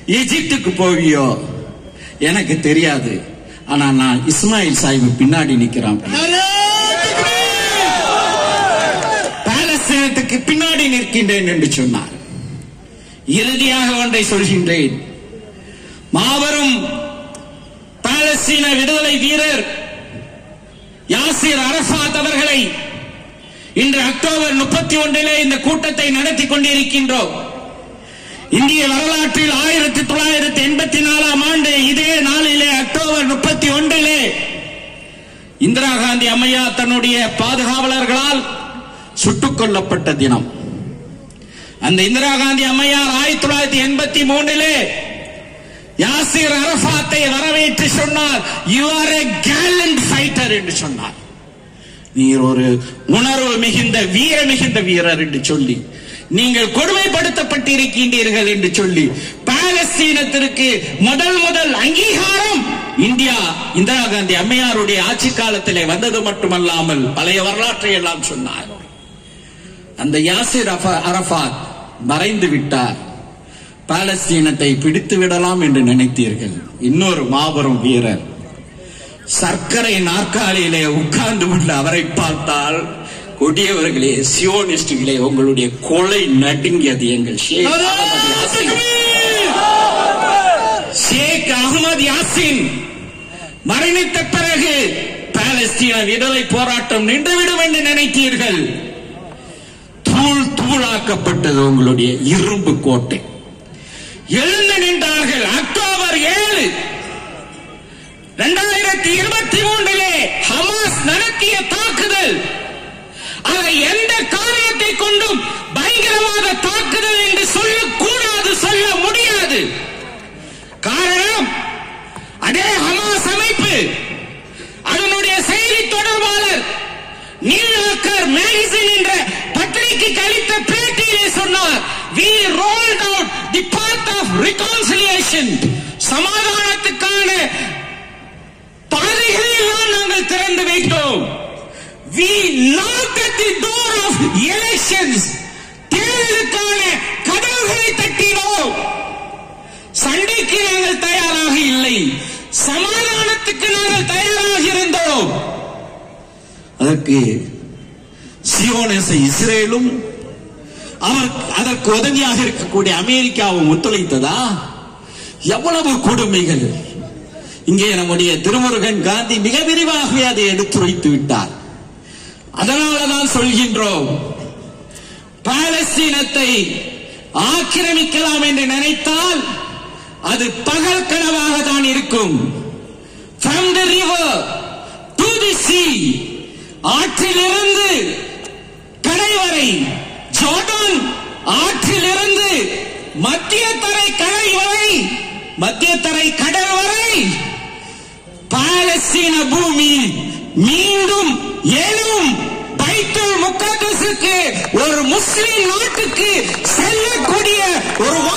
ஈஜிப்டுக்கு போவியோ எனக்கு தெரியாது ஆனா நான் இஸ்மாயில் சாஹிப் பின்னாடி நிக்கிறான் பாலஸ்தீனத்துக்கு பின்னாடி நிற்கின்றேன் என்று சொன்னார் இறுதியாக ஒன்றை சொல்கின்றேன் மாபெரும் பாலஸ்தீன விடுதலை வீரர் யாசிர் அரஃபாத் அவர்களை இன்று அக்டோபர் முப்பத்தி ஒன்றிலே இந்த கூட்டத்தை நடத்தி கொண்டிருக்கின்றோம் இந்திய வரலாற்றில் ஆயிரத்தி தொள்ளாயிரத்தி எண்பத்தி நாலாம் ஆண்டு இதே நாளிலே அக்டோபர் முப்பத்தி ஒன்றிலே இந்திரா காந்தி அம்மையா தன்னுடைய பாதுகாவலர்களால் சுட்டுக் கொல்லப்பட்ட தினம் அந்த இந்திரா காந்தி அம்மையார் ஆயிரத்தி தொள்ளாயிரத்தி எண்பத்தி மூன்றிலே யாசிர் அரபாத்தை வரவேற்று சொன்னார் you are a gallant fighter என்று சொன்னார் நீர் ஒரு உணர்வு மிகுந்த வீர மிகுந்த வீரர் என்று சொல்லி நீங்கள் கொடுமைப்படுத்தப்பட்டிருக்கின்றீர்கள் என்று சொல்லி பாலஸ்தீனத்திற்கு முதல் முதல் அங்கீகாரம் இந்தியா இந்திரா காந்தி அம்மையாருடைய ஆட்சி காலத்திலே வந்தது மட்டுமல்லாமல் பழைய வரலாற்றை எல்லாம் சொன்னார் அந்த யாசிர் அஃப- அரபாத் மறைந்து விட்டார் பாலஸ்தீனத்தை பிடித்து விடலாம் என்று நினைத்தீர்கள் இன்னொரு மாபெரும் வீரர் சர்க்கரை நாற்காலியிலே உட்கார்ந்து கொண்ட அவரை பார்த்தால் கொடியவர்களே சியோனிஸ்டுகளே உங்களுடைய கொலை நடுங்கியது எங்கள் ஷேக் அகமது யாசின் ஷேக் அகமது யாசின் மரணித்த பிறகு பாலஸ்தீன விடுதலை போராட்டம் நின்றுவிடும் என்று நினைத்தீர்கள் தூள் தூளாக்கப்பட்டது உங்களுடைய இரும்பு கோட்டை எழுந்து நின்றார்கள் அக்டோபர் ஏழு இரண்டாயிரத்தி இருபத்தி மூன்றிலே ஹமாஸ் நடத்திய தாக்குதல் அதை எந்த காரியத்தை கொண்டும் பயங்கரவாத தாக்குதல் என்று சொல்லக்கூடாது சொல்ல முடியாது காரணம் அதே ஹமாஸ் அமைப்பு அதனுடைய செய்தி தொடர்பாளர் நியூயார்க்கர் மேகசின் என்ற பத்திரிகைக்கு அளித்த பேட்டியிலே சொன்னார் we rolled out the path of reconciliation சமாதானத்துக்கான பாதைகளை எல்லாம் நாங்கள் திறந்து வைத்தோம் we knocked at the door of elections தேர்தலுக்கான கதவுகளை தட்டினோம் சண்டைக்கு நாங்கள் தயாராக இல்லை சமாதானத்துக்கு நாங்கள் தயாராக இருந்தோம் அதற்கு சியோனேச இஸ்ரேலும் அவர் அதற்கு உதவியாக இருக்கக்கூடிய அமெரிக்காவும் ஒத்துழைத்ததா எவ்வளவு கொடுமைகள் இங்கே நம்முடைய திருமுருகன் காந்தி மிக விரிவாகவே அதை எடுத்துரைத்து விட்டார் அதனாலதான் சொல்கின்றோம் பாலஸ்தீனத்தை ஆக்கிரமிக்கலாம் என்று நினைத்தால் அது பகல் கனவாக தான் இருக்கும் from the river to the sea ஆற்றிலிருந்து கடை வரை ஜோர்டான் ஆற்றிலிருந்து மத்திய தரை கடை வரை மத்திய தரை கடல் வரை பாலஸ்தீன பூமி மீண்டும் எழும் பைத்துல் முக்கத்தஸுக்கு ஒரு முஸ்லிம் நாட்டுக்கு செல்லக்கூடிய ஒரு